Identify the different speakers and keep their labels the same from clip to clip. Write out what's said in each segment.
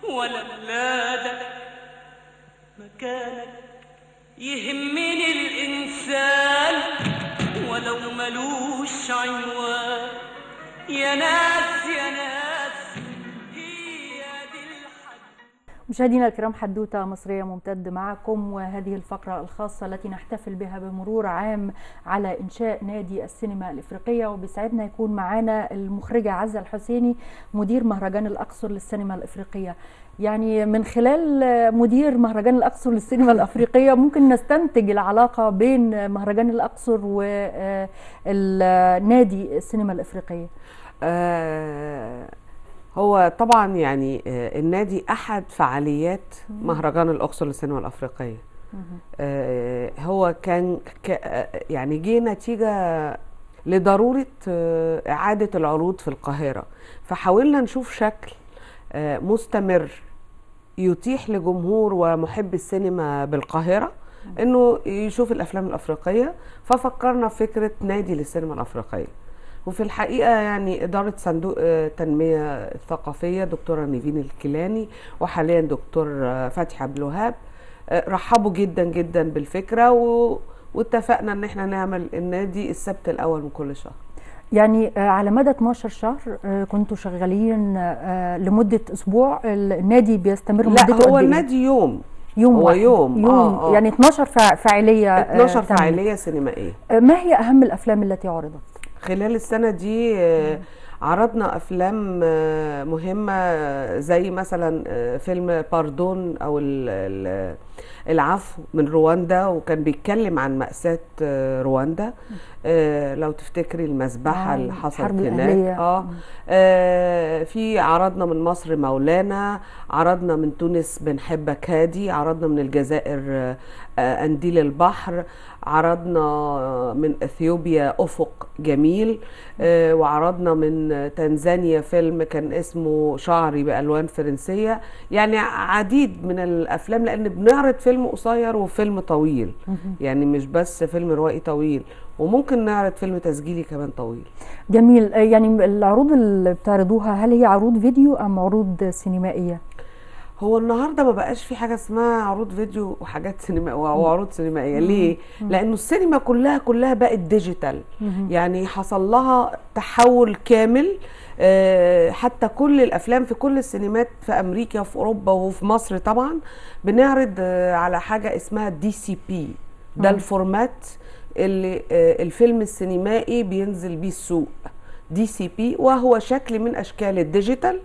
Speaker 1: ولا بلادك مكانك يهمني الإنسان ولو ملوش عنوان يا ناس يا ناس هي دي الحاجة
Speaker 2: مشاهدينا الكرام حدوتة مصرية ممتد معكم وهذه الفقرة الخاصة التي نحتفل بها بمرور عام على إنشاء نادي السينما الإفريقية وبيسعدنا يكون معنا المخرجة عزة الحسيني مدير مهرجان الأقصر للسينما الإفريقية يعني من خلال مدير مهرجان الأقصر للسينما الأفريقية ممكن نستنتج العلاقة بين مهرجان الأقصر والنادي السينما الإفريقية
Speaker 3: آه هو طبعا يعني آه النادي احد فعاليات مهرجان الاقصر للسينما الافريقيه آه هو كان ك آه، يعني جه نتيجه لضروره آه اعاده العروض في القاهره فحاولنا نشوف شكل آه مستمر يتيح لجمهور ومحب السينما بالقاهره انه يشوف الافلام الافريقيه ففكرنا في فكره نادي للسينما الافريقيه وفي الحقيقه يعني اداره صندوق آه، التنميه الثقافيه دكتوره نيفين الكيلاني وحاليا دكتور آه، فتحي عبد الوهاب آه، رحبوا جدا جدا بالفكره و... واتفقنا ان احنا نعمل النادي السبت الاول من كل شهر
Speaker 2: يعني آه، على مدى 12 شهر آه، كنتوا شغالين آه، لمدة أسبوع النادي بيستمر مدته
Speaker 3: لا
Speaker 2: قد
Speaker 3: هو
Speaker 2: إيه؟
Speaker 3: النادي يوم
Speaker 2: يوم
Speaker 3: هو
Speaker 2: واحد.
Speaker 3: يوم،
Speaker 2: يوم
Speaker 3: آه، آه.
Speaker 2: يعني 12 فع- فاعلية آه،
Speaker 3: 12
Speaker 2: تمت.
Speaker 3: فعاليه سينمائيه
Speaker 2: آه، ما هي أهم الأفلام التي عرضت؟
Speaker 3: خلال السنة دي آه، عرضنا أفلام آه، مهمة آه، زي مثلا آه، فيلم باردون أو ال- ال- العفو من رواندا وكان بيتكلم عن مأساة آه، رواندا آه، لو تفتكري المذبحة
Speaker 2: آه،
Speaker 3: اللي حصلت
Speaker 2: الحرب
Speaker 3: هناك
Speaker 2: الأهلية.
Speaker 3: اه آه، في عرضنا من مصر مولانا عرضنا من تونس بنحبك هادي عرضنا من الجزائر آه، آه، قنديل البحر عرضنا من اثيوبيا افق جميل آه، وعرضنا من تنزانيا فيلم كان اسمه شعري بالوان فرنسيه يعني عديد من الافلام لان بنعرض فيلم قصير وفيلم طويل يعني مش بس فيلم روائي طويل وممكن نعرض فيلم تسجيلي كمان طويل
Speaker 2: جميل آه، يعني العروض اللي بتعرضوها هل هي عروض فيديو أم عروض سينمائية؟
Speaker 3: هو النهارده ما بقاش في حاجه اسمها عروض فيديو وحاجات سينما وعروض سينمائيه ليه لانه السينما كلها كلها بقت ديجيتال يعني حصل لها تحول كامل آه، حتى كل الافلام في كل السينمات في امريكا وفي اوروبا وفي مصر طبعا بنعرض آه، على حاجه اسمها دي سي بي ده الفورمات اللي آه، الفيلم السينمائي بينزل بيه السوق دي سي بي وهو شكل من اشكال الديجيتال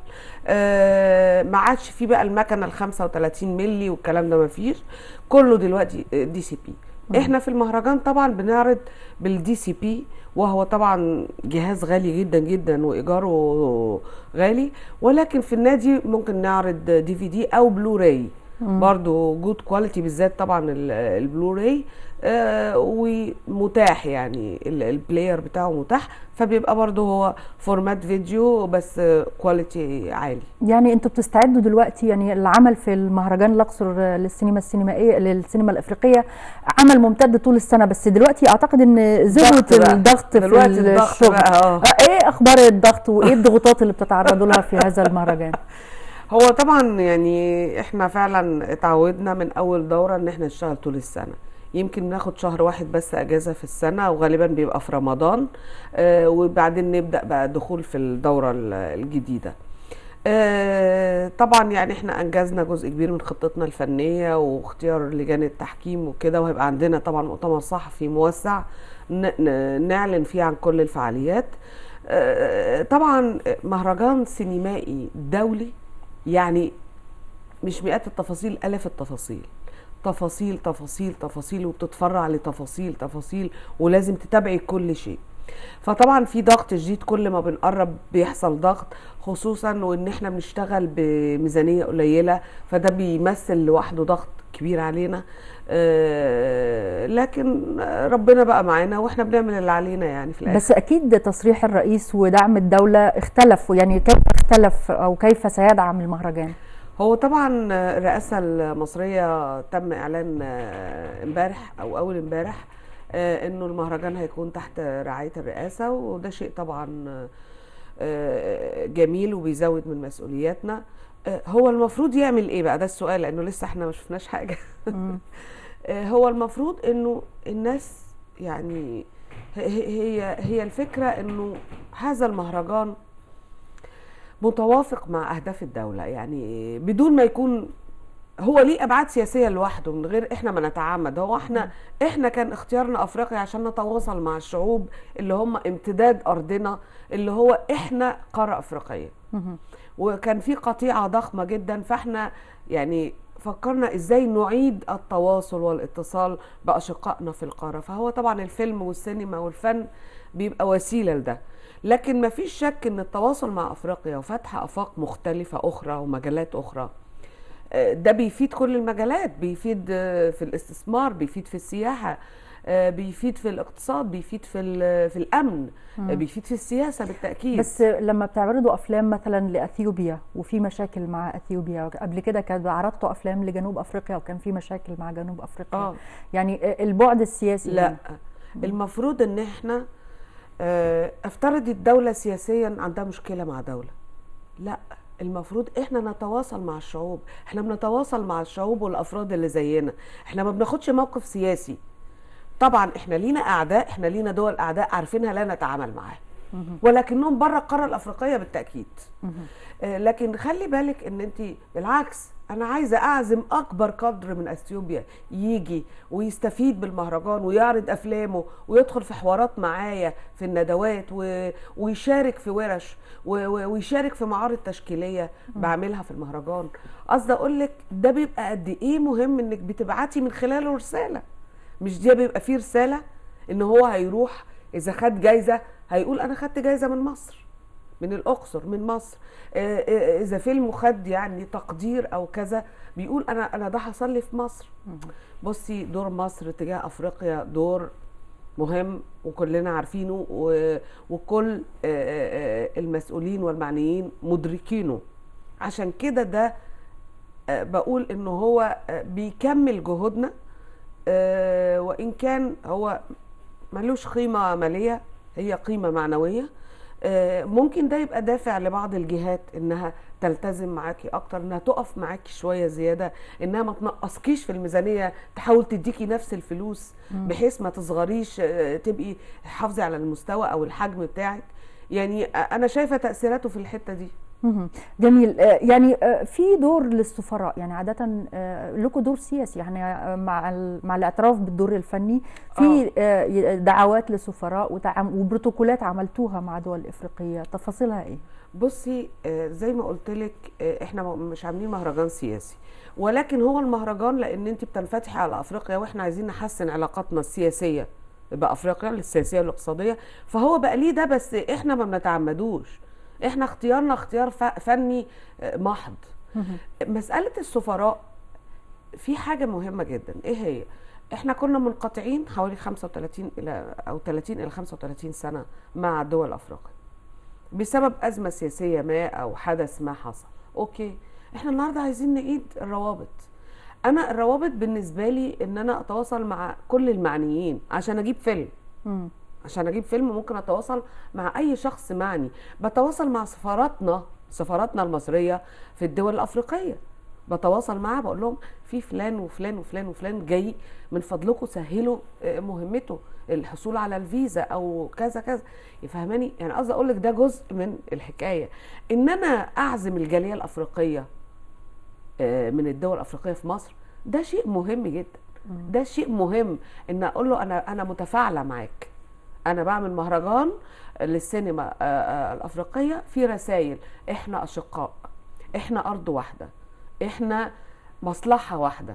Speaker 3: آه، ما عادش فيه بقى المكنه ال 35 مللي والكلام ده ما فيش كله دلوقتي دي سي بي احنا في المهرجان طبعا بنعرض بالدي سي بي وهو طبعا جهاز غالي جدا جدا وايجاره غالي ولكن في النادي ممكن نعرض دي في دي او بلوراي برضو جود كواليتي بالذات طبعا ال- البلوراي آه ومتاح يعني ال- البلاير بتاعه متاح فبيبقى برضو هو فورمات فيديو بس كواليتي عالي
Speaker 2: يعني انتوا بتستعدوا دلوقتي يعني العمل في المهرجان الاقصر للسينما السينمائيه للسينما الافريقيه عمل ممتد طول السنه بس دلوقتي اعتقد ان ذروه
Speaker 3: ضغط بقى.
Speaker 2: الضغط في
Speaker 3: دلوقتي الضغط
Speaker 2: الشغل
Speaker 3: بقى، اه.
Speaker 2: آه، ايه اخبار الضغط وايه الضغوطات اللي بتتعرضوا لها في هذا المهرجان
Speaker 3: هو طبعا يعني احنا فعلا اتعودنا من اول دورة ان احنا نشتغل طول السنة يمكن ناخد شهر واحد بس اجازة في السنة وغالبا بيبقى في رمضان آه وبعدين نبدأ بقى دخول في الدورة ال- الجديدة آه طبعا يعني احنا انجزنا جزء كبير من خطتنا الفنية واختيار لجان التحكيم وكده وهيبقى عندنا طبعا مؤتمر صحفي موسع ن- ن- نعلن فيه عن كل الفعاليات آه، طبعا مهرجان سينمائي دولي يعني مش مئات التفاصيل الاف التفاصيل تفاصيل تفاصيل تفاصيل وبتتفرع لتفاصيل تفاصيل ولازم تتابعي كل شيء فطبعا في ضغط شديد كل ما بنقرب بيحصل ضغط خصوصا وان احنا بنشتغل بميزانيه قليله فده بيمثل لوحده ضغط كبير علينا آه، لكن ربنا بقى معانا واحنا بنعمل اللي علينا يعني في الاخر
Speaker 2: بس اكيد تصريح الرئيس ودعم الدوله اختلف يعني كيف اختلف او كيف سيدعم المهرجان
Speaker 3: هو طبعا الرئاسة المصرية تم إعلان آه، امبارح أو أول امبارح آه، إنه المهرجان هيكون تحت رعاية الرئاسة وده شيء طبعا آه، جميل وبيزود من مسؤولياتنا آه، هو المفروض يعمل ايه بقى ده السؤال لانه لسه احنا ما شفناش حاجه
Speaker 2: مم.
Speaker 3: آه، هو المفروض انه الناس يعني هي هي هي الفكره انه هذا المهرجان متوافق مع اهداف الدوله يعني بدون ما يكون هو ليه ابعاد سياسيه لوحده من غير احنا ما نتعمد هو احنا احنا كان اختيارنا افريقيا عشان نتواصل مع الشعوب اللي هم امتداد ارضنا اللي هو احنا قاره افريقيه
Speaker 2: مهم.
Speaker 3: وكان في قطيعة ضخمة جدا فاحنا يعني فكرنا ازاي نعيد التواصل والاتصال بأشقائنا في القارة فهو طبعا الفيلم والسينما والفن بيبقى وسيلة لده لكن ما فيش شك ان التواصل مع افريقيا وفتح افاق مختلفة اخرى ومجالات اخرى آه، ده بيفيد كل المجالات بيفيد آه، في الاستثمار بيفيد في السياحة آه، بيفيد في الاقتصاد بيفيد في ال- في الامن آه، بيفيد في السياسة بالتأكيد
Speaker 2: بس لما بتعرضوا افلام مثلا لاثيوبيا وفي مشاكل مع اثيوبيا قبل كده كان عرضتوا افلام لجنوب افريقيا وكان في مشاكل مع جنوب افريقيا
Speaker 3: اه
Speaker 2: يعني البعد السياسي
Speaker 3: لا
Speaker 2: هنا.
Speaker 3: المفروض ان احنا آه، افترض الدولة سياسيا عندها مشكلة مع دولة لا المفروض احنا نتواصل مع الشعوب احنا بنتواصل مع الشعوب والافراد اللي زينا احنا ما بناخدش موقف سياسي طبعا احنا لينا اعداء احنا لينا دول اعداء عارفينها لا نتعامل معاها ولكنهم بره القاره الافريقيه بالتاكيد آه، لكن خلي بالك ان انت بالعكس انا عايزه اعزم اكبر قدر من اثيوبيا يجي ويستفيد بالمهرجان ويعرض افلامه ويدخل في حوارات معايا في الندوات و... ويشارك في ورش و... و... ويشارك في معارض تشكيليه بعملها في المهرجان قصدي اقول لك ده بيبقى قد ايه مهم انك بتبعتي من خلاله رساله مش دي بيبقى فيه رساله ان هو هيروح اذا خد جايزه هيقول انا خدت جايزه من مصر من الاقصر من مصر آه، آه، اذا فيلم خد يعني تقدير او كذا بيقول انا انا ده حصل لي في مصر بصي دور مصر تجاه افريقيا دور مهم وكلنا عارفينه و- وكل آه، آه، آه، المسؤولين والمعنيين مدركينه عشان كده ده آه، بقول انه هو آه، بيكمل جهودنا آه، وان كان هو ملوش قيمه ماليه هي قيمه معنويه آه، ممكن ده يبقى دافع لبعض الجهات انها تلتزم معاكي اكتر انها تقف معاكي شويه زياده انها ما تنقصكيش في الميزانيه تحاول تديكي نفس الفلوس بحيث ما تصغريش آه، تبقي حافظي على المستوى او الحجم بتاعك يعني آه، انا شايفه تاثيراته في الحته دي
Speaker 2: مهم. جميل آه، يعني آه، في دور للسفراء يعني عادة آه، لكم دور سياسي يعني آه، مع ال- مع الاعتراف بالدور الفني في آه، دعوات لسفراء وتعام- وبروتوكولات عملتوها مع دول افريقية تفاصيلها ايه؟
Speaker 3: بصي آه، زي ما قلت لك احنا م- مش عاملين مهرجان سياسي ولكن هو المهرجان لان انت بتنفتحي على افريقيا واحنا عايزين نحسن علاقاتنا السياسيه بافريقيا السياسيه والاقتصاديه فهو بقى ليه ده بس احنا ما بنتعمدوش احنا اختيارنا اختيار ف- فني آه، محض مساله السفراء في حاجه مهمه جدا ايه هي احنا كنا منقطعين حوالي 35 الى او 30 الى 35 سنه مع دول افريقيا بسبب ازمه سياسيه ما او حدث ما حصل اوكي احنا النهارده عايزين نعيد الروابط انا الروابط بالنسبه لي ان انا اتواصل مع كل المعنيين عشان اجيب فيلم
Speaker 2: مم.
Speaker 3: عشان اجيب فيلم ممكن اتواصل مع اي شخص معني بتواصل مع سفاراتنا سفاراتنا المصريه في الدول الافريقيه بتواصل معاه بقول لهم في فلان وفلان وفلان وفلان جاي من فضلكم سهلوا آه، مهمته الحصول على الفيزا او كذا كذا يفهماني يعني قصدي اقول لك ده جزء من الحكايه ان انا اعزم الجاليه الافريقيه آه، من الدول الافريقيه في مصر ده شيء مهم جدا ده شيء مهم ان اقول له انا انا متفاعله معاك انا بعمل مهرجان للسينما آه، آه، الافريقيه في رسائل احنا اشقاء احنا ارض واحده احنا مصلحه واحده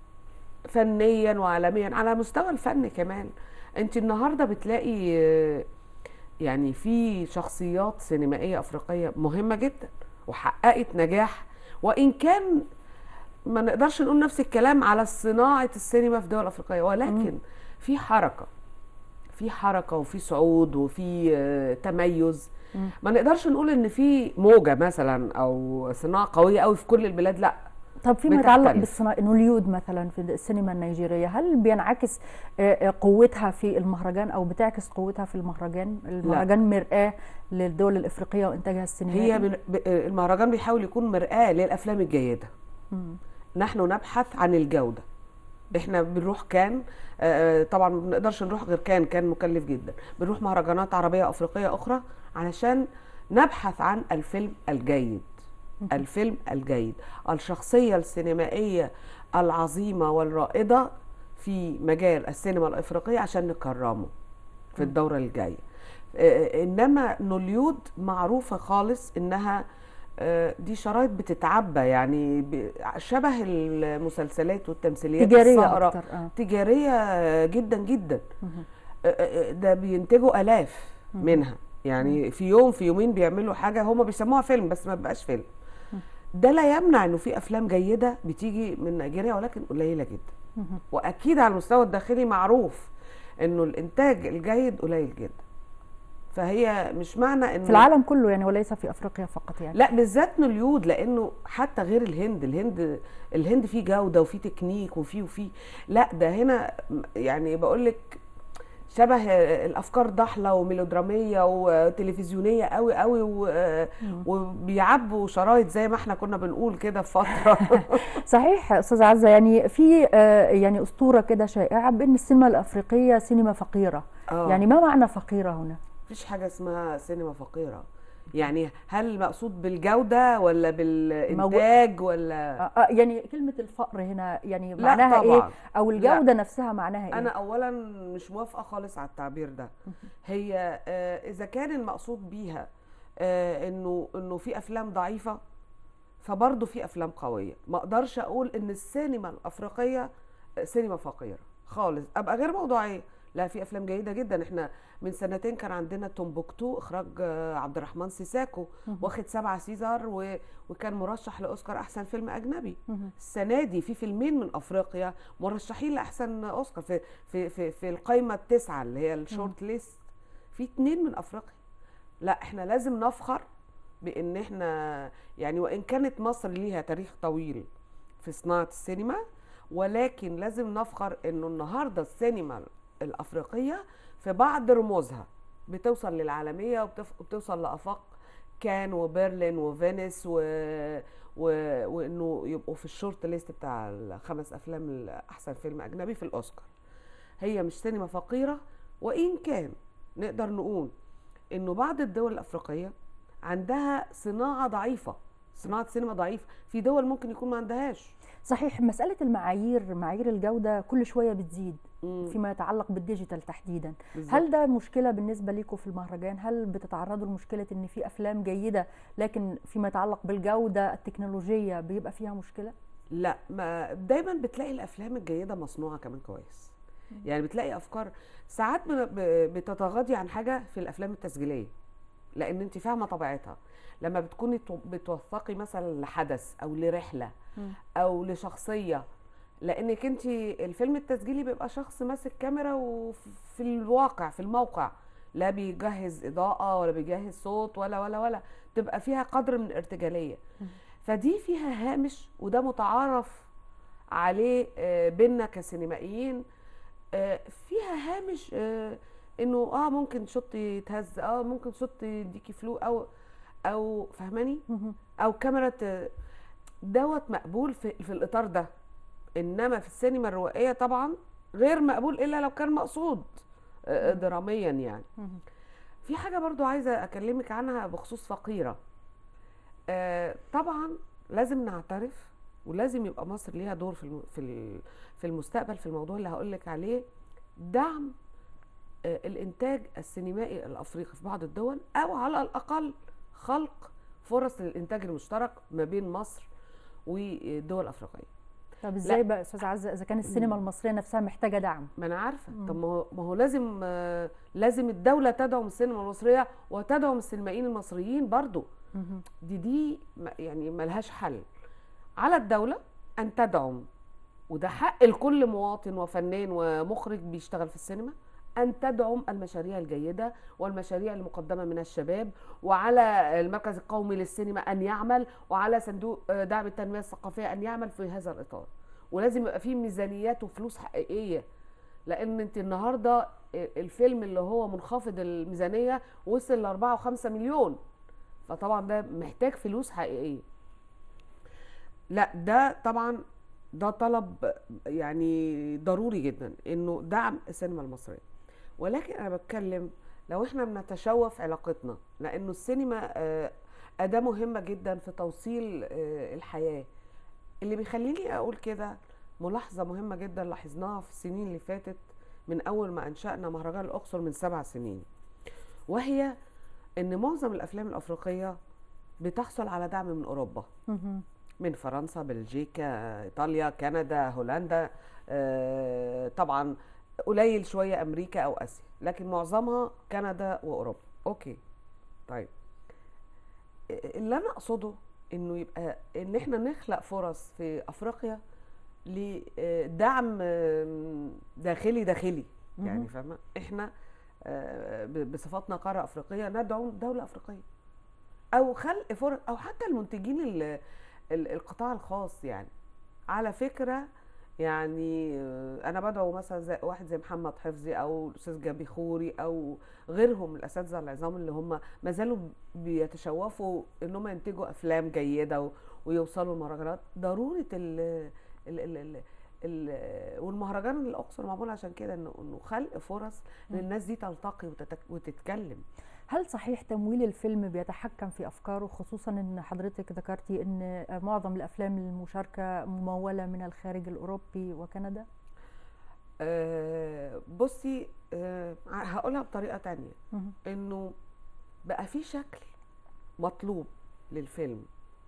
Speaker 3: فنيا وعالميا على مستوى الفن كمان انت النهارده بتلاقي آه، يعني في شخصيات سينمائيه افريقيه مهمه جدا وحققت نجاح وان كان ما نقدرش نقول نفس الكلام على صناعه السينما في دول افريقيه ولكن في حركه في حركه وفي صعود وفي آه، تميز ما نقدرش نقول ان في موجه مثلا او صناعه قويه قوي في كل البلاد لا
Speaker 2: طب فيما يتعلق
Speaker 3: بتختلف.
Speaker 2: بالصناعة نوليود مثلا في السينما النيجيرية هل بينعكس آه، آه، قوتها في المهرجان أو بتعكس قوتها في المهرجان المهرجان مرآة للدول الإفريقية وإنتاجها السينمائي
Speaker 3: هي من ب- المهرجان بيحاول يكون مرآة للأفلام الجيدة
Speaker 2: مم.
Speaker 3: نحن نبحث عن الجودة احنا بنروح كان آه، طبعا ما بنقدرش نروح غير كان كان مكلف جدا بنروح مهرجانات عربية أفريقية أخرى علشان نبحث عن الفيلم الجيد الفيلم الجيد الشخصية السينمائية العظيمة والرائدة في مجال السينما الأفريقية عشان نكرمه في الدورة الجاية آه، إنما نوليود معروفة خالص إنها آه، دي شرايط بتتعبى يعني ب- شبه المسلسلات والتمثيليات
Speaker 2: تجارية
Speaker 3: الصقرة
Speaker 2: أكتر آه.
Speaker 3: تجارية جدا جدا
Speaker 2: مهم.
Speaker 3: آه، آه، ده بينتجوا آلاف منها يعني في يوم في يومين بيعملوا حاجة هما بيسموها فيلم بس ما بقاش فيلم ده لا يمنع انه في افلام جيدة بتيجي من نيجيريا ولكن قليلة جدا
Speaker 2: مهم.
Speaker 3: واكيد على المستوى الداخلي معروف انه الانتاج الجيد قليل جدا فهي مش معنى انه
Speaker 2: في العالم كله يعني وليس في أفريقيا فقط يعني
Speaker 3: لا بالذات نوليود لانه حتى غير الهند الهند الهند فيه جوده وفيه تكنيك وفيه وفيه لا ده هنا يعني بقول لك شبه الافكار ضحله وميلودراميه وتلفزيونيه قوي قوي و- وبيعبوا شرايط زي ما احنا كنا بنقول كده في فتره
Speaker 2: صحيح استاذ عزه يعني في آه، يعني اسطوره كده شائعه بان السينما الافريقيه سينما فقيره
Speaker 3: آه.
Speaker 2: يعني ما معنى فقيره هنا
Speaker 3: مفيش حاجه اسمها سينما فقيره يعني هل مقصود بالجوده ولا بالانتاج ولا
Speaker 2: آه، آه، يعني كلمه الفقر هنا يعني
Speaker 3: لا
Speaker 2: معناها
Speaker 3: طبعاً.
Speaker 2: ايه او الجوده نفسها معناها ايه
Speaker 3: انا اولا مش موافقه خالص على التعبير ده هي آه، اذا كان المقصود بيها آه، انه انه في افلام ضعيفه فبرضه في افلام قويه ما اقدرش اقول ان السينما الافريقيه سينما فقيره خالص ابقى غير موضوعيه لا في افلام جيده جدا احنا من سنتين كان عندنا تومبوكتو اخراج آه، عبد الرحمن سيساكو واخد سبعة سيزار و... وكان مرشح لاوسكار احسن فيلم اجنبي
Speaker 2: مهم.
Speaker 3: السنه دي في فيلمين من افريقيا مرشحين لاحسن اوسكار في في في, في القائمه التسعه اللي هي الشورت ليست في اتنين من افريقيا لا احنا لازم نفخر بان احنا يعني وان كانت مصر ليها تاريخ طويل في صناعه السينما ولكن لازم نفخر انه النهارده السينما الافريقيه في بعض رموزها بتوصل للعالميه وبتف- وبتوصل لافاق كان وبرلين وفينيس و... و... وانه يبقوا في الشورت ليست بتاع الخمس افلام احسن فيلم اجنبي في الاوسكار هي مش سينما فقيره وان كان نقدر نقول انه بعض الدول الافريقيه عندها صناعه ضعيفه صناعه سينما ضعيفه في دول ممكن يكون ما عندهاش
Speaker 2: صحيح مساله المعايير معايير الجوده كل شويه بتزيد
Speaker 3: مم.
Speaker 2: فيما يتعلق بالديجيتال تحديدا
Speaker 3: بالظبط.
Speaker 2: هل ده مشكله بالنسبه لكم في المهرجان هل بتتعرضوا لمشكله ان في افلام جيده لكن فيما يتعلق بالجوده التكنولوجيه بيبقى فيها مشكله
Speaker 3: لا ما دايما بتلاقي الافلام الجيده مصنوعه كمان كويس يعني بتلاقي افكار ساعات ب- ب- بتتغاضي عن حاجه في الافلام التسجيليه لان انت فاهمه طبيعتها لما بتكوني تو- بتوثقي مثلا لحدث او لرحله او لشخصيه لانك انت الفيلم التسجيلي بيبقى شخص ماسك كاميرا وفي الواقع في الموقع لا بيجهز اضاءه ولا بيجهز صوت ولا ولا ولا تبقى فيها قدر من الارتجاليه فدي فيها هامش وده متعارف عليه آه، بينا كسينمائيين آه، فيها هامش آه، انه اه ممكن شوت يتهز اه ممكن شوت يديكي فلو او او فاهماني
Speaker 2: مهم.
Speaker 3: او كاميرا ت- دوت مقبول في, في الاطار ده انما في السينما الروائيه طبعا غير مقبول الا لو كان مقصود آه، دراميا يعني
Speaker 2: مهم.
Speaker 3: في حاجه برضو عايزه اكلمك عنها بخصوص فقيره آه، طبعا لازم نعترف ولازم يبقى مصر ليها دور في الم- في ال- في المستقبل في الموضوع اللي هقول لك عليه دعم آه، الانتاج السينمائي الافريقي في بعض الدول او على الاقل خلق فرص للانتاج المشترك ما بين مصر والدول الافريقيه
Speaker 2: طب ازاي بقى يا استاذ عزه اذا كان السينما المصريه نفسها محتاجه دعم
Speaker 3: ما انا عارفه طب ما هو ما هو لازم آه، لازم الدوله تدعم السينما المصريه وتدعم السينمائيين المصريين برضو
Speaker 2: مهم.
Speaker 3: دي دي ما- يعني ملهاش حل على الدولة أن تدعم وده حق لكل مواطن وفنان ومخرج بيشتغل في السينما ان تدعم المشاريع الجيده والمشاريع المقدمه من الشباب وعلى المركز القومي للسينما ان يعمل وعلى صندوق آه، دعم التنميه الثقافيه ان يعمل في هذا الاطار ولازم يبقى فيه ميزانيات وفلوس حقيقيه لان انت النهارده الفيلم اللي هو منخفض الميزانيه وصل ل 4 و5 مليون فطبعا ده محتاج فلوس حقيقيه لا ده طبعا ده طلب يعني ضروري جدا انه دعم السينما المصريه ولكن انا بتكلم لو احنا بنتشوف علاقتنا لانه السينما آه، اداه مهمه جدا في توصيل آه، الحياه اللي بيخليني اقول كده ملاحظه مهمه جدا لاحظناها في السنين اللي فاتت من اول ما انشانا مهرجان الاقصر من سبع سنين وهي ان معظم الافلام الافريقيه بتحصل على دعم من اوروبا
Speaker 2: مهم.
Speaker 3: من فرنسا بلجيكا ايطاليا كندا هولندا آه، طبعا قليل شويه امريكا او اسيا لكن معظمها كندا واوروبا اوكي طيب اللي انا اقصده انه يبقى ان احنا نخلق فرص في افريقيا لدعم داخلي داخلي يعني
Speaker 2: مهم.
Speaker 3: فاهمه احنا آه، ب- بصفتنا قاره افريقيه ندعو دوله افريقيه او خلق فرص او حتى المنتجين ال- ال- القطاع الخاص يعني على فكره يعني آه، انا بدعو مثلا زي واحد زي محمد حفظي او الاستاذ جابي خوري او غيرهم الاساتذه العظام اللي هم ما زالوا بيتشوفوا ان هم ينتجوا افلام جيده و- ويوصلوا المهرجانات ضروره ال ال ال ال ال والمهرجان الاقصر معمول عشان كده انه انه خلق فرص ان الناس دي تلتقي وتتك- وتتكلم
Speaker 2: هل صحيح تمويل الفيلم بيتحكم في افكاره خصوصا ان حضرتك ذكرتي ان معظم الافلام المشاركه مموله من الخارج الاوروبي وكندا
Speaker 3: آه، بصي آه، هقولها بطريقه تانية
Speaker 2: مهم.
Speaker 3: انه بقى في شكل مطلوب للفيلم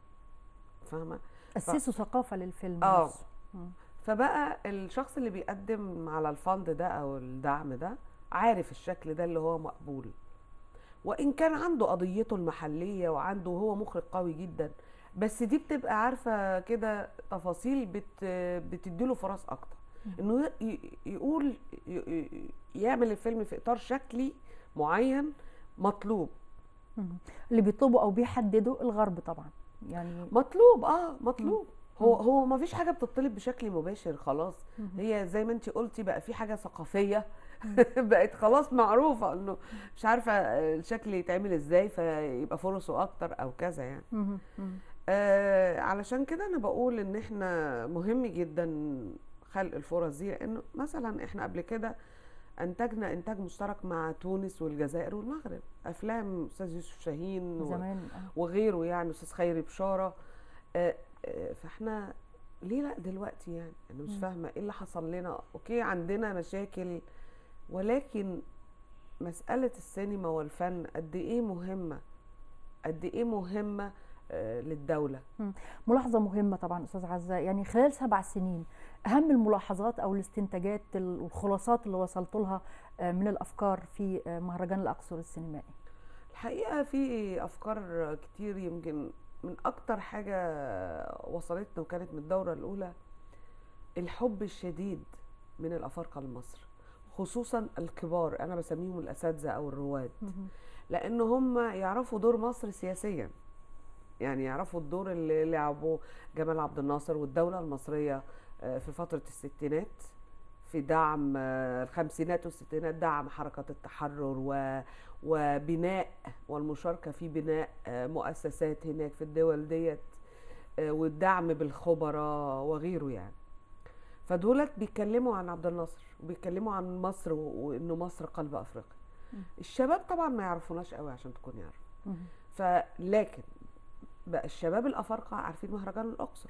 Speaker 3: فاهمه
Speaker 2: اسسوا ثقافه للفيلم
Speaker 3: آه.
Speaker 2: نفسه مم.
Speaker 3: فبقى الشخص اللي بيقدم على الفند ده او الدعم ده عارف الشكل ده اللي هو مقبول وان كان عنده قضيته المحليه وعنده هو مخرج قوي جدا بس دي بتبقى عارفه كده تفاصيل بت بتديله فرص اكتر انه ي- يقول ي- ي- يعمل الفيلم في اطار شكلي معين مطلوب
Speaker 2: مهم. اللي بيطلبوا او بيحددوا الغرب طبعا يعني
Speaker 3: مطلوب اه مطلوب هو هو ما فيش حاجه بتطلب بشكل مباشر خلاص هي زي ما انت قلتي بقى في حاجه ثقافيه بقت خلاص معروفه انه مش عارفه الشكل يتعمل ازاي فيبقى فرصه اكتر او كذا يعني
Speaker 2: مهم. مهم.
Speaker 3: آه علشان كده انا بقول ان احنا مهم جدا خلق الفرص دي لانه مثلا احنا قبل كده انتجنا انتاج مشترك مع تونس والجزائر والمغرب افلام استاذ يوسف شاهين و...
Speaker 2: زمان آه.
Speaker 3: وغيره يعني استاذ خيري بشاره آه، آه، فاحنا ليه لا دلوقتي يعني انا مش فاهمه ايه اللي حصل لنا اوكي عندنا مشاكل ولكن مساله السينما والفن قد ايه مهمه قد ايه مهمه آه، للدوله
Speaker 2: مم. ملاحظة مهمة طبعا أستاذ عزة يعني خلال سبع سنين أهم الملاحظات أو الاستنتاجات ال- والخلاصات اللي وصلت لها آه، من الأفكار في آه، مهرجان الأقصر السينمائي
Speaker 3: الحقيقه في افكار كتير يمكن من اكتر حاجه وصلتنا وكانت من الدوره الاولى الحب الشديد من الافارقه لمصر خصوصا الكبار انا بسميهم الاساتذه او الرواد لان هم يعرفوا دور مصر سياسيا يعني يعرفوا الدور اللي لعبه جمال عبد الناصر والدوله المصريه آه، في فتره الستينات في دعم آه، الخمسينات والستينات دعم حركة التحرر و... وبناء والمشاركة في بناء آه، مؤسسات هناك في الدول ديت آه، والدعم بالخبراء وغيره يعني فدولت بيتكلموا عن عبد الناصر وبيتكلموا عن مصر و- وانه مصر قلب افريقيا الشباب طبعا ما يعرفوناش قوي عشان تكون يعرف
Speaker 2: مهم.
Speaker 3: فلكن بقى الشباب الافارقه عارفين مهرجان الاقصر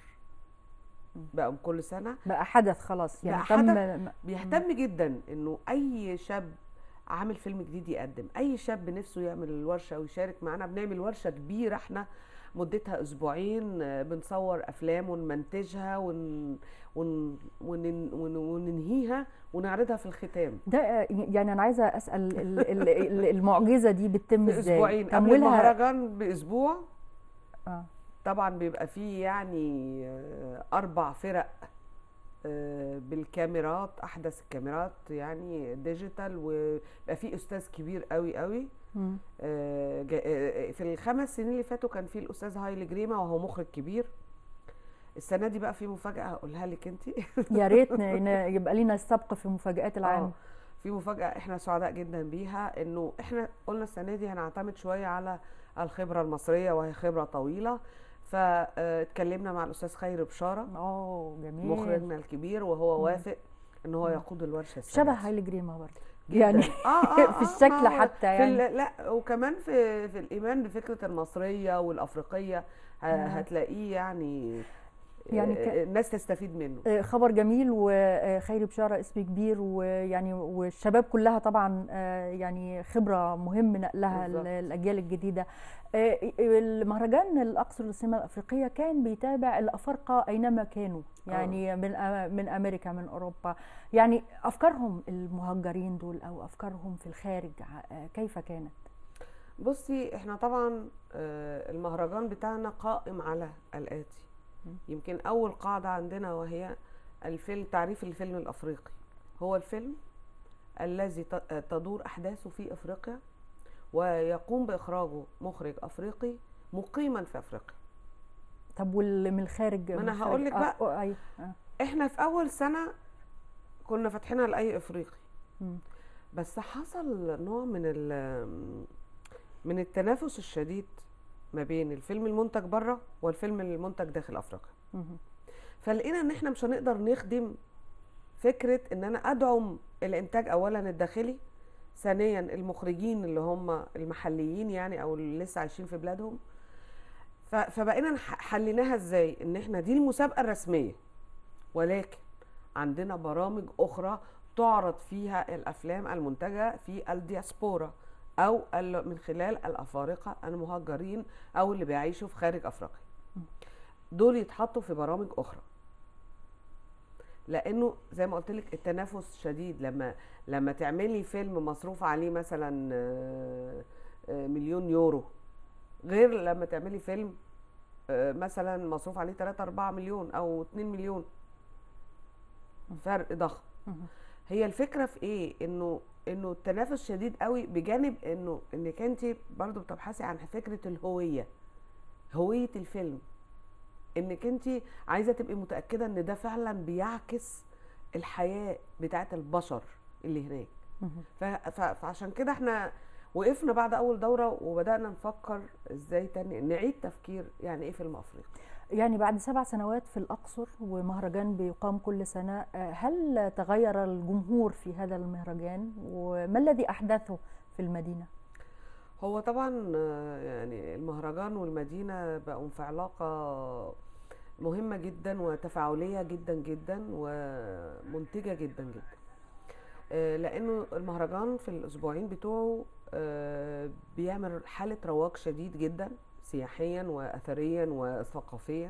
Speaker 3: بقى كل سنه
Speaker 2: بقى حدث خلاص يعني
Speaker 3: بقى
Speaker 2: تم
Speaker 3: حدث بيهتم جدا انه اي شاب عامل فيلم جديد يقدم اي شاب نفسه يعمل الورشه ويشارك معانا بنعمل ورشه كبيره احنا مدتها اسبوعين آه، بنصور افلام ونمنتجها ون... ون... ون... ون... وننهيها ونعرضها في الختام
Speaker 2: ده آه، يعني أنا عايزة أسأل ال- ال- ال- المعجزة دي بتتم
Speaker 3: في
Speaker 2: إزاي؟
Speaker 3: اسبوعين قبل
Speaker 2: تمويلها
Speaker 3: المهرجان باسبوع
Speaker 2: آه.
Speaker 3: طبعا بيبقى فيه يعني آه، اربع فرق آه، بالكاميرات احدث الكاميرات يعني ديجيتال وبقى في استاذ كبير قوي قوي
Speaker 2: مم.
Speaker 3: آه، جا- آه، في الخمس سنين اللي فاتوا كان في الاستاذ هايلي جريما وهو مخرج كبير السنه دي بقى في مفاجاه هقولها لك انت
Speaker 2: يا ريت ن- ن- يبقى لينا السبق في مفاجآت العام
Speaker 3: آه، في مفاجاه احنا سعداء جدا بيها انه احنا قلنا السنه دي هنعتمد شويه على الخبره المصريه وهي خبره طويله فاتكلمنا مع الاستاذ خير بشاره
Speaker 2: اه جميل
Speaker 3: مخرجنا الكبير وهو وافق ان هو يقود الورشه السنة
Speaker 2: شبه
Speaker 3: دي.
Speaker 2: هايلي جريما برضه
Speaker 3: جداً.
Speaker 2: يعني
Speaker 3: آه آه
Speaker 2: في
Speaker 3: آه
Speaker 2: الشكل
Speaker 3: ما هو
Speaker 2: حتى
Speaker 3: في
Speaker 2: يعني.
Speaker 3: ال- لا وكمان في في الايمان بفكره المصريه والافريقيه ه- هتلاقيه يعني
Speaker 2: يعني ك-
Speaker 3: آه، الناس تستفيد منه
Speaker 2: آه، خبر جميل وخيري بشارة اسم كبير ويعني والشباب كلها طبعا آه، يعني خبرة مهم نقلها
Speaker 3: بالظبط.
Speaker 2: للأجيال الجديدة آه، المهرجان الأقصر للسينما الأفريقية كان بيتابع الأفارقة أينما كانوا يعني من أ- من أمريكا من أوروبا يعني أفكارهم المهجرين دول أو أفكارهم في الخارج آه، كيف كانت؟
Speaker 3: بصي احنا طبعا آه، المهرجان بتاعنا قائم على الاتي يمكن اول قاعده عندنا وهي الفيلم تعريف الفيلم الافريقي هو الفيلم الذي ت- آه، تدور احداثه في افريقيا ويقوم باخراجه مخرج افريقي مقيما في افريقيا
Speaker 2: طب واللي من الخارج
Speaker 3: ما
Speaker 2: من
Speaker 3: أنا
Speaker 2: الخارج-
Speaker 3: هقول لك
Speaker 2: آه،
Speaker 3: بقى.
Speaker 2: آه، أيوه آه.
Speaker 3: احنا في اول سنه كنا فاتحينها لاي افريقي
Speaker 2: مم.
Speaker 3: بس حصل نوع من ال من التنافس الشديد ما بين الفيلم المنتج بره والفيلم المنتج داخل افريقيا
Speaker 2: مهم.
Speaker 3: فلقينا ان احنا مش هنقدر نخدم فكره ان انا ادعم الانتاج اولا الداخلي ثانيا المخرجين اللي هم المحليين يعني او اللي لسه عايشين في بلادهم ف- فبقينا نح- حليناها ازاي ان احنا دي المسابقه الرسميه ولكن عندنا برامج اخرى تعرض فيها الافلام المنتجه في الدياسبورا او ال- من خلال الافارقه المهجرين او اللي بيعيشوا في خارج افريقيا دول يتحطوا في برامج اخرى لانه زي ما قلت لك التنافس شديد لما لما تعملي فيلم مصروف عليه مثلا آه، آه، مليون يورو غير لما تعملي فيلم آه، مثلا مصروف عليه 3 4 مليون او 2 مليون فرق ضخم
Speaker 2: مهم.
Speaker 3: هي الفكره في ايه انه انه التنافس شديد قوي بجانب انه انك انت برضو بتبحثي عن فكره الهويه هويه الفيلم انك انت عايزه تبقي متاكده ان ده فعلا بيعكس الحياه بتاعت البشر اللي هناك
Speaker 2: مهم.
Speaker 3: ف- ف- فعشان كده احنا وقفنا بعد اول دوره وبدانا نفكر ازاي تاني نعيد تفكير يعني ايه فيلم افريقي
Speaker 2: يعني بعد سبع سنوات في الأقصر ومهرجان بيقام كل سنة آه، هل تغير الجمهور في هذا المهرجان وما الذي أحدثه في المدينة؟
Speaker 3: هو طبعا آه، يعني المهرجان والمدينة بقوا في علاقة مهمة جدا وتفاعلية جدا جدا ومنتجة جدا جدا آه، لأنه المهرجان في الأسبوعين بتوعه آه، بيعمل حالة رواج شديد جدا سياحيا وأثريا وثقافيا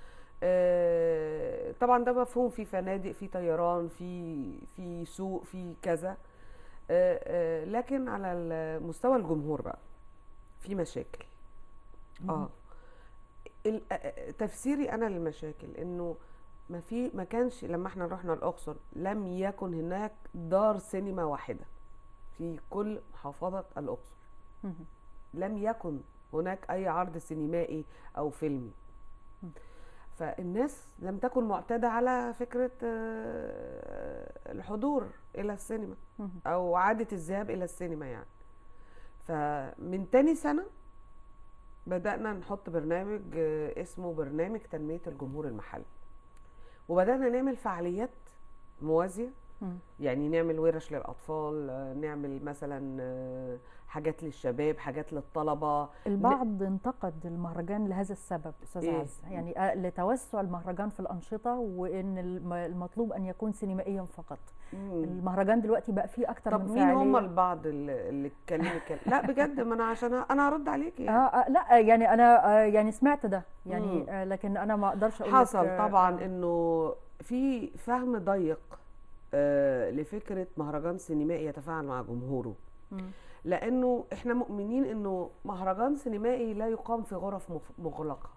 Speaker 3: آه، طبعا ده مفهوم في فنادق في طيران في في سوق في كذا آه، آه، لكن على ال- مستوى الجمهور بقى في مشاكل اه ال- آه، آه، تفسيري انا للمشاكل انه ما في ما كانش لما احنا رحنا الاقصر لم يكن هناك دار سينما واحده في كل محافظه الاقصر
Speaker 2: مهم.
Speaker 3: لم يكن هناك اي عرض سينمائي او فيلمي فالناس لم تكن معتاده على فكره آه، الحضور الى السينما
Speaker 2: مهم.
Speaker 3: او عاده الذهاب الى السينما يعني فمن تاني سنه بدانا نحط برنامج آه، اسمه برنامج تنميه الجمهور المحلي وبدانا نعمل فعاليات موازيه
Speaker 2: مم.
Speaker 3: يعني نعمل ورش للاطفال آه، نعمل مثلا آه، حاجات للشباب حاجات للطلبه
Speaker 2: البعض انتقد المهرجان لهذا السبب استاذ
Speaker 3: إيه؟
Speaker 2: عز يعني آه، لتوسع المهرجان في الانشطه وان الم- المطلوب ان يكون سينمائيا فقط
Speaker 3: مم.
Speaker 2: المهرجان دلوقتي بقى فيه اكتر
Speaker 3: طب
Speaker 2: من
Speaker 3: مين هم
Speaker 2: فعالية.
Speaker 3: البعض اللي اللي اتكلموا الكلام لا بجد ما انا عشان انا هرد عليك
Speaker 2: آه
Speaker 3: يعني
Speaker 2: آه لا يعني انا آه يعني سمعت ده
Speaker 3: مم.
Speaker 2: يعني آه لكن انا ما اقدرش اقول
Speaker 3: حصل
Speaker 2: لك، آه،
Speaker 3: طبعا انه في فهم ضيق آه، لفكره مهرجان سينمائي يتفاعل مع جمهوره
Speaker 2: مم.
Speaker 3: لانه احنا مؤمنين انه مهرجان سينمائي لا يقام في غرف مف- مغلقه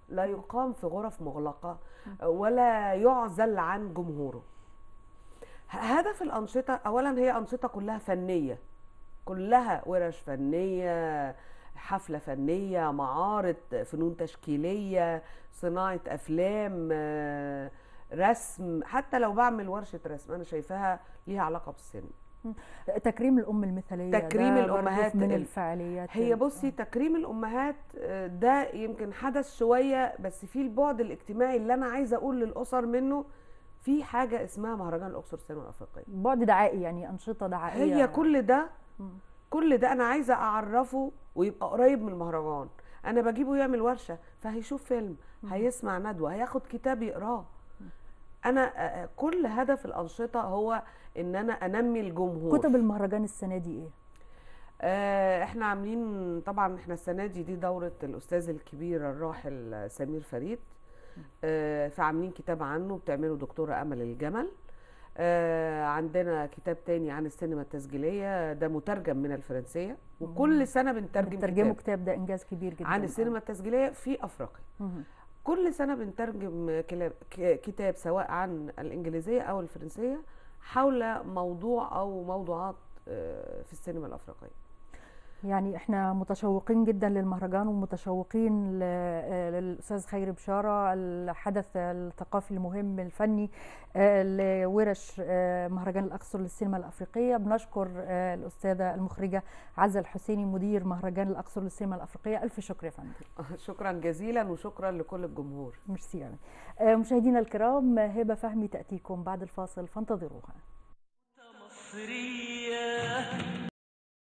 Speaker 3: لا يقام في غرف مغلقة ولا يعزل عن جمهوره ه- هدف الأنشطة أولا هي أنشطة كلها فنية كلها ورش فنية حفلة فنية معارض فنون تشكيلية صناعة أفلام آه، رسم حتى لو بعمل ورشة رسم أنا شايفاها ليها علاقة بالسينما
Speaker 2: تكريم الام المثاليه
Speaker 3: تكريم
Speaker 2: ده برضو
Speaker 3: الأمهات
Speaker 2: من
Speaker 3: ال-
Speaker 2: الفعاليات
Speaker 3: هي
Speaker 2: ال-
Speaker 3: بصي تكريم الامهات آه، ده يمكن حدث شويه بس في البعد الاجتماعي اللي انا عايزه اقول للاسر منه في حاجه اسمها مهرجان الاقصر السينما الافريقيه
Speaker 2: بعد دعائي يعني انشطه دعائيه
Speaker 3: هي كل ده
Speaker 2: مم.
Speaker 3: كل ده انا عايزه اعرفه ويبقى قريب من المهرجان انا بجيبه يعمل ورشه فهيشوف فيلم هيسمع ندوه هياخد كتاب يقراه انا آه، آه، كل هدف الانشطه هو ان انا انمي الجمهور
Speaker 2: كتب المهرجان السنه دي ايه
Speaker 3: آه، احنا عاملين طبعا احنا السنه دي دي دوره الاستاذ الكبير الراحل سمير فريد آه، فعاملين كتاب عنه بتعمله دكتوره امل الجمل آه، عندنا كتاب تاني عن السينما التسجيليه ده مترجم من الفرنسيه وكل سنه بنترجم
Speaker 2: ترجموا
Speaker 3: كتاب
Speaker 2: كتاب ده انجاز كبير جدا
Speaker 3: عن السينما التسجيليه في افريقيا
Speaker 2: مهم.
Speaker 3: كل سنه بنترجم كلا- ك- كتاب سواء عن الانجليزيه او الفرنسيه حول موضوع او موضوعات آه، في السينما الافريقيه
Speaker 2: يعني احنا متشوقين جدا للمهرجان ومتشوقين ل- آه، للاستاذ خيري بشاره الحدث الثقافي المهم الفني آه، لورش آه، مهرجان الاقصر للسينما الافريقيه بنشكر آه، الاستاذه المخرجه عزه الحسيني مدير مهرجان الاقصر للسينما الافريقيه الف شكر يا فندم
Speaker 3: شكرا جزيلا وشكرا لكل الجمهور
Speaker 2: ميرسي يعني. آه، مشاهدينا الكرام هبه فهمي تاتيكم بعد الفاصل فانتظروها
Speaker 1: مصرية